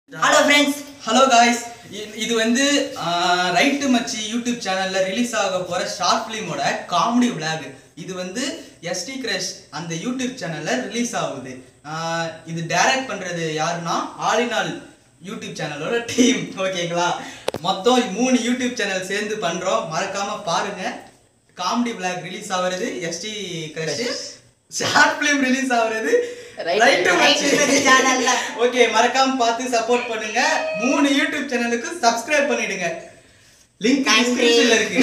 Hello friends hello guys இது வந்து right மச்சி யூடியூப் சேனல்ல ரிலீஸ் ஆக போற ஷார்ட் ஃபிலிமோட காமெடி vlog இது வந்து எஸ்டி கிரஷ் அந்த யூடியூப் சேனல்ல ரிலீஸ் ஆகுது ஆஹ் இது டைரக்ட் பண்றது யாருன்னா ஆலினால் யூடியூப் சேனலோட டீம் ஓகேங்களா மொத்தம் மூணு யூடியூப் சேனல் சேர்ந்து பண்றோம் மறக்காம பாருங்க காமெடி vlog ரிலீஸ் ஆகுறது ST crush short film release ஆகுறது Right- ரைட்டு Right மச்சி Machி channel ல. ஓகே மறக்காம பார்த்து சப்போர்ட் பண்ணுங்க மூணு யூடியூப் சேனலுக்கு சப்ஸ்கிரைப் பண்ணிடுங்க லிங்க் நன்றி. டிஸ்கிரிப்ஷன்ல இருக்கு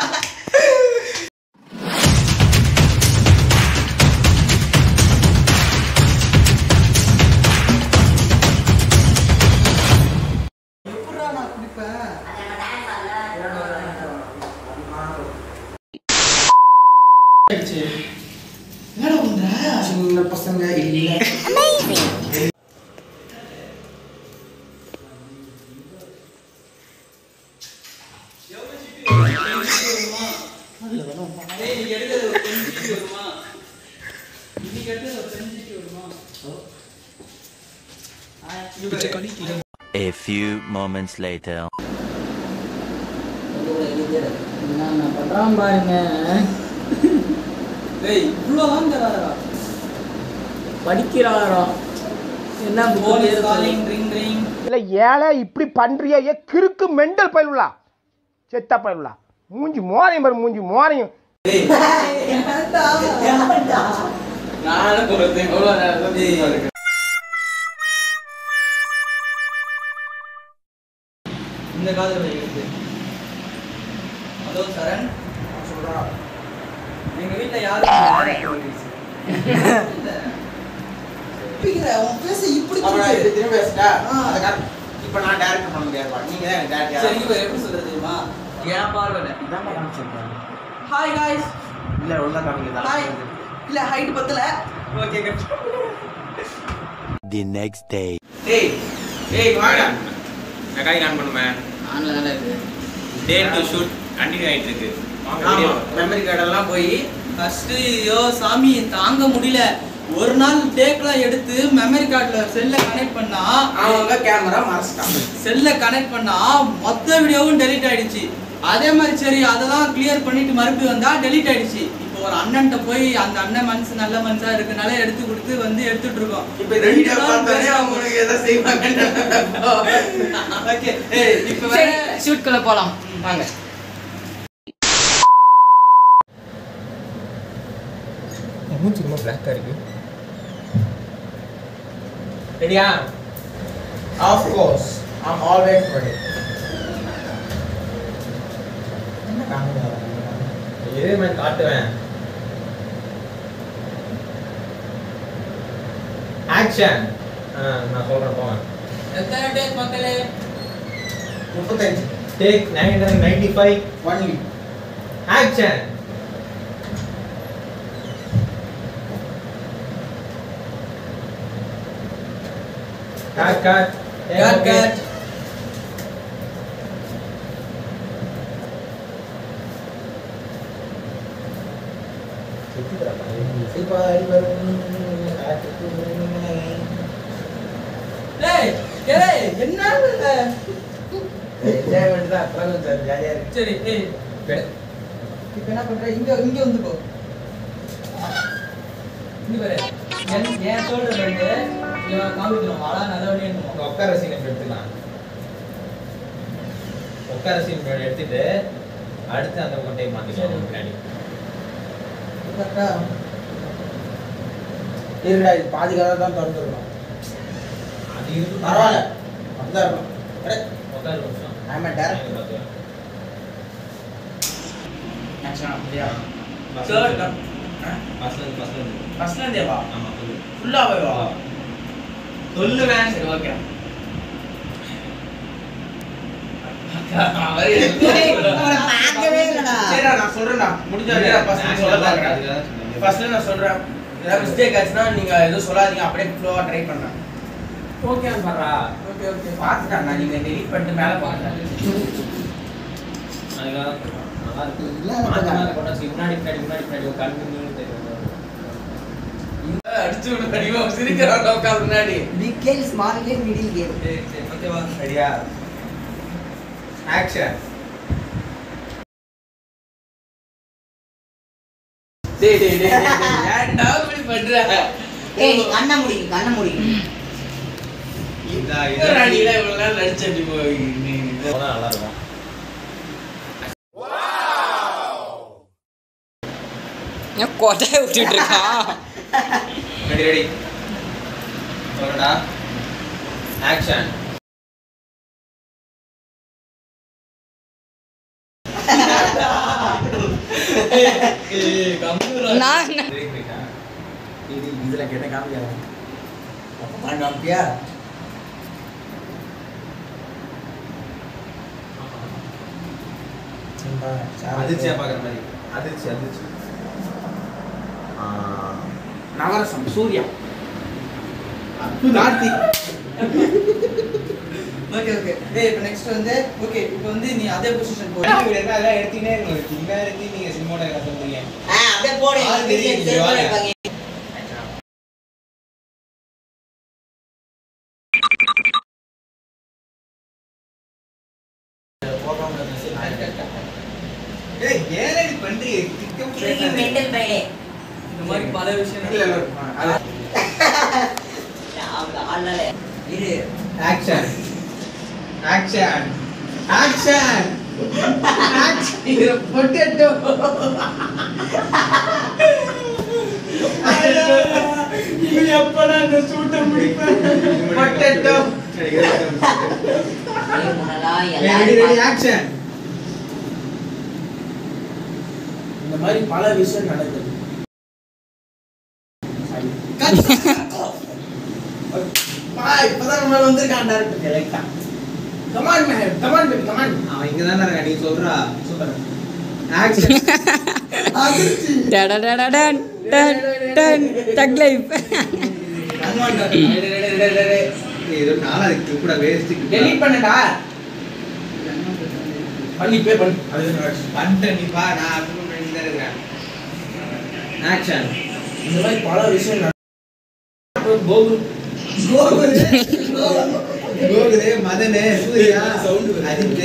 என்னடா பண்ற சின்ன பசங்க இல்ல டேய் நீ எடுக்கிறது ஒரு 10 GB வருமா இன்னைக்கு எடுக்கிறது ஒரு 10 GB வருமா A few moments later. என்ன பண்றான் பாருங்க டேய் இவ்ளோ தான் தராரா படிக்கிறாராம் என்ன போலீஸ் காலிங் ரிங் ரிங் இல்ல ஏழை இப்படி பண்றியா ஏ கிறுக்கு மெண்டல் பயிலுலா செத்த பயிலுலா மூஞ்சி மோரையும் பாரு மூஞ்சி மோரையும் நானும் போறது எவ்வளவு நேரம் இந்த காதல் வைக்கிறது அதோ சரண் சொல்றா எங்க வீட்ல யாரும் இல்ல. இல்ல, உன் face இப்படி அவனா இருக்கு. இப்படி திரும்பி பேசிட்டா ஆ. அதை காட்டு. இப்ப நான் டைரக்ட் பண்ண முடியாதுப்பா நீங்க தான் எனக்கு சரி டைரக்ட் இப்போ எப்படி சொல்றது தெரியுமா என் பார்வையில இதான் காமிச்சிருக்கேன் ஹாய் காய்ஸ் இல்ல ஒழுங்கா காமிங்க ஹாய் இல்ல ஹைட் பத்தல ஓகே The next day. டேய் டேய் வாடா நான் காய் ஆன் பண்ணுவேன் ஆன்ல தானே இருக்கு டே டு ஷூட் கண்டினியூ ஆயிட்டு இருக்கு வாங்க ஆமா video. மெமரி கார்டு எல்லாம் போய் ஃபர்ஸ்ட் ஐயோ சாமி தாங்க முடியல ஒரு நாள் டேக்லாம் எடுத்து மெமரி கார்டுல செல்ல கனெக்ட் பண்ணா அவங்க கேமரா மறைச்சிட்டான் செல்ல கனெக்ட் பண்ணா மொத்த வீடியோவும் டெலீட் ஆயிடுச்சு அதே மாதிரி சரி அதெல்லாம் கிளியர் பண்ணிட்டு மறுபடியும் வந்தா டெலீட் ஆயிடுச்சு இப்போ ஒரு அண்ணன்ட்ட போய் அந்த அண்ணன் மனசு நல்ல மனசா இருக்கனால எடுத்து கொடுத்து வந்து எடுத்துட்டு இருக்கோம் இப்ப இந்த வீடியோ பார்த்தாலே அவங்க உனக்கு எதை செய்வாங்க ஓகே ஏய் இப்போ வேற ஷூட்குள்ள போலாம் வாங்க மூஞ்சி ரொம்ப பிளாக்கா இருக்கு ரெடியா of course I'm always ready என்ன காமெடி இதே மாதிரி காட்டுவேன் ஆக்ஷன் நான் சொல்றேன் போங்க எத்தனை டேக் மக்களே முப்பத்தஞ்சு take nine ninety five only action cut cut cut cut டேய் டேய் என்ன சரி ஏய் இப்போ என்ன பண்ற இங்க இங்க வந்துக்கோ இங்க பாரு என் என் ஷோல்டர் ரெண்டு இவன் காமிக்கணும் வாடா நல்லபடியா இருக்கணும் உட்கார சீன் இப்ப எடுத்துக்கலாம் உட்கார சீன் எடுத்துட்டு அடுத்து அந்த கொண்டை மாத்திக்கலாம் பின்னாடி கரெக்டா இருடா இது பாதி கதை தான் திறந்துருக்கணும் அது இருக்கு பரவாயில்ல அப்படிதான் இருக்கும் அடே, உட்கார ஒரு நிமிஷம் I'm a director. பார்த்துக்கலாம். action அப்படியா? Third. ஃபர்ஸ்ட்ல இருந்து ஃபர்ஸ்ட்ல இருந்து ஃபர்ஸ்ட்ல இருந்தே வா ஆமா சொல்லு ஃபுல்லாவே வா சொல்லுவேன் சரி ஓகே பார்க்கவே இல்லடா சரிடா நான் சொல்றேன்டா முடிஞ்ச வரைக்கும் ஃபர்ஸ்ட் சொல்ல பாக்குறேன் ஃபர்ஸ்ட்ல நான் சொல்றேன் ஏதாவது மிஸ்டேக் ஆச்சுன்னா நீங்க எதுவும் சொல்லாதீங்க அப்படியே ஃப்ளோவா ட்ரை பண்றேன் ஓகே பண்றா ஓகே ஓகே பார்த்துட்டாங்க நீங்க டெலிட் பண்ணிட்டு மேல பாருங்க அதுக்காக தான் சொல்றேன். நல்லா இருக்கு இல்ல, மாத்தி இல்ல. மாத்தி கொண்டாச்சு. முன்னாடி பின்னாடி முன்னாடி பின்னாடி ஒரு கண்ணு நீங்க தெரியும் அடிச்சு விடு அடிவா சிரிக்கிறான் உட்காந்து முன்னாடி big girl small girl middle girl ஓகேவா சரியா ஆக்ஷன் டேய் டேய் டேய் டேய், டேய், ஏன்டா இப்படி பண்ற ஏய் நீ கண்ணை முடிங்க கண்ணை முடிங்க இதா என்னடா நீ எல்லாம் இவ்வளவு நேரம் நடிச்சு அப்படி போய் நீ இது- போனா நல்லா இருக்கும் ஏன் கொடையை விட்டுட்டு இருக்கான் ரெடி ரெடி சொல்லடா ஆக்ஷன் நான் என்ன- இதுல கேட்ட காமியா காமியா அதிர்ச்சியா பாக்குற மாதிரி அதிர்ச்சி அதிர்ச்சி ஆ, நவரசம் சூர்யா கார்த்திக் ஓகே ஓகே டேய் இப்போ நெக்ஸ்ட் வந்து ஓகே இப்போ வந்து நீ அதே பொசிஷன் போ இவர் என்ன அதெல்லாம் எடுத்தீங்கன்னே இருங்க. ஒரு சின்ன எடுத்து நீங்க சிம்மோட சொல்றீங்க ஆ அப்படியே போடு ஆள் தெரியுது, எனக்கு தெரியும், வாங்க. இருப்பாங்க. ஏய் ஏன் பண்றீங்க திக்கம் கிறுக்கி மெண்டல் பையலே இந்த மாதிரி பல விஷயம் இல்ல, இல்ல, அது- அவங்க ஆளல இரு ஆக்ஷன் ஆக்ஷன் ஆக்ஷன் இது பொட்டேட்டோ இது எப்படா இந்த சூட்டை முடிப்பேன் பொட்டேட்டோ நீ முன்னலா ரெடி எல்லாரும் ரெடி ஆக்ஷன் இந்த மாதிரி பல விஷயம் நடக்குது பா இப்பதான் நம்ம மேல வந்திருக்கான் டேரக்டர் லைட்டா come on man come on baby come on அவன் இங்க தானே இருக்கா நீ சொல்றா சூப்பர் ஆக்ஷன் அதிர்ச்சி டடடடடன், டன், டன், தக் லைஃப். இது நாளா இருக்கு கூட வேஸ்ட் டெலீட் பண்ணடா பண்ணி பே பண்ணு அது பண்ணிட்டேன் நீ பா நான் அப்புறம் பண்ணி தான் இருக்கிறேன் ஆக்ஷன் இந்த மாதிரி பல விஷயம் நடக்குது கோகுல் கோகுல் கோகுலே மதனே சூர்யா அஜித்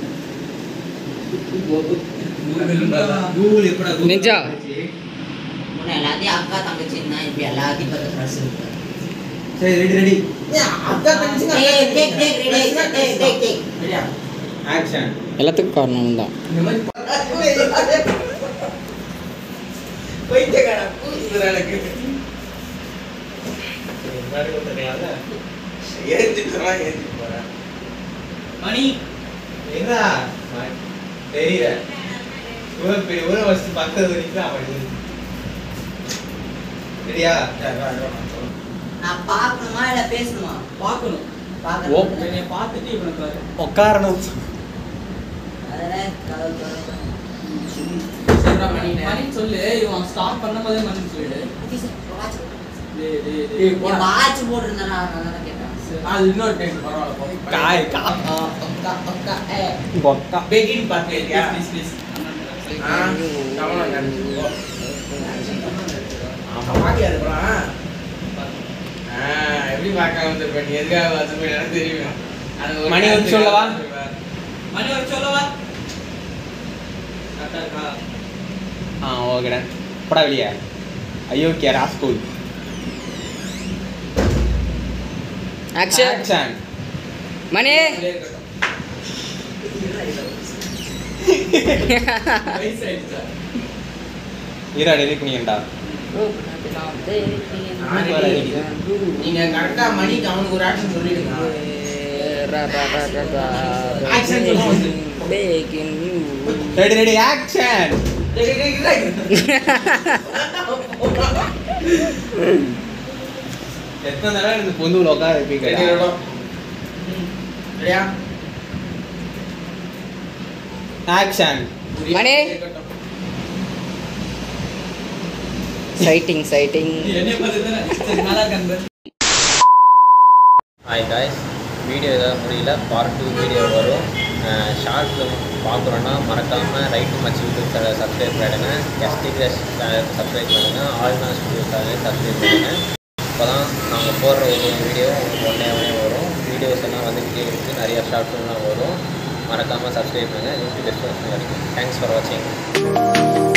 கூகுள் எப்படா கூகுள் நிஜா. முன்ன எல்லாத்தையும் அக்கா தங்கச்சி தான் இப்ப எல்லாத்தையும் பத்து ஃப்ரெண்ட்ஸ் இருக்கு சரி ரெடி ரெடி அக்கா தங்கச்சி டேய் take take take take take take சரியா ஆக்ஷன் எல்லாத்துக்கும் காரணம் தான் இந்த மாதிரி பைத்தியக்காரா கூசுதுடா எனக்கு ஏத்திட்டுறா ஏத்தி போறேன் மணி என்ன தெரியல இவ்வளவு பெரிய ஊரை வச்சு பக்கத்து வரைக்கும் அவன் சரியா நான் பார்க்கணுமா இல்ல பேசணுமா பார்க்கணும் பார்க்கணும் என்னை பார்த்துட்டு இவனுக்கு வர உட்காரணும் அதெல்லாம் கதவு திறந்து. சொல்றா மணி மணின்னு சொல்லு இவன் ஸ்டார்ட் பண்ணும்போதே மணின்னு சொல்லிடு குட்டி சார், watch போடு. டேய் டேய் ஏய், டேய் நீ watch போட்டிருந்தனா நான் தான் கேட்டேன் அது இன்னொரு டைம் பரவாயில்ல போ. காய் கா அக்கா, அக்கா, அக்கா, ஏ. கொக்கா பெகின் பார்த்து இல்லையா ப்ளீஸ் ப்ளீஸ் ஆ கவனம் காமிச்சு போ. பாக்கியாது போலாம் ஆ எப்படி பார்க்காம வந்திருப்பேன் நீ எதுக்காக வந்திருப்பேன் எனக்கு தெரியும் அது ஒரு மணி வந்து சொல்லவா? மணி வர சொல்லவா கரெக்டா இருக்கா ஆ ஓகேடா படா வெளியே அயோக்கியா ராஸ்கூல் ஆக்ஷன் ஆக்ஷன் மணி வயசாயிடுச்சா ஈரா டெலிட் பண்ணிக்கண்டா நீங்க கரெக்டா மணிக்கு அவனுக்கு ஒரு ஆக்ஷன் சொல்லிடுங்க Action சொல்லுங்க வந்து. ரெடி ரெடி ஆக்ஷன் டேய், டேய், டேய், டேய். எத்தனை தடவை இந்த பொந்துல உட்கார வைப்பீங்க ரெடி, ரெடி. ரெடியா? ஆக்ஷன் மணி. சைட்டிங் சைட்டிங் என்னைய பார்த்து தானே சரி நல்லா கண்டு ஹாய் காய்ஸ் வீடியோ ஏதாவது முடியல பார்ட் டூ வீடியோ வரும் ஷார்ட் ஃபிலிம் பார்க்குறோன்னா மறக்காமல் ரைட்டு மச் யூடியூப் சேனல் சப்ஸ்கிரைப் பண்ணுங்க எஸ்டி கிரஸ் சேனல் சப்ஸ்கிரைப் பண்ணுங்கள் ஆல்னா ஸ்டுடியோ சேனல் சப்ஸ்கிரைப் பண்ணுங்கள் அப்போ தான் நாங்கள் போடுற ஒரு வீடியோ உங்களுக்கு ஒன்றே ஒன்றே வரும் வீடியோஸ் எல்லாம் வந்துக்கிட்டே இருக்குது நிறையா ஷார்ட் ஃபிலிம்லாம் வரும் மறக்காமல் சப்ஸ்கிரைப் பண்ணுங்கள் யூடியூப் பெஸ்ட் கிடைக்கும் தேங்க்ஸ் ஃபார் வாட்சிங்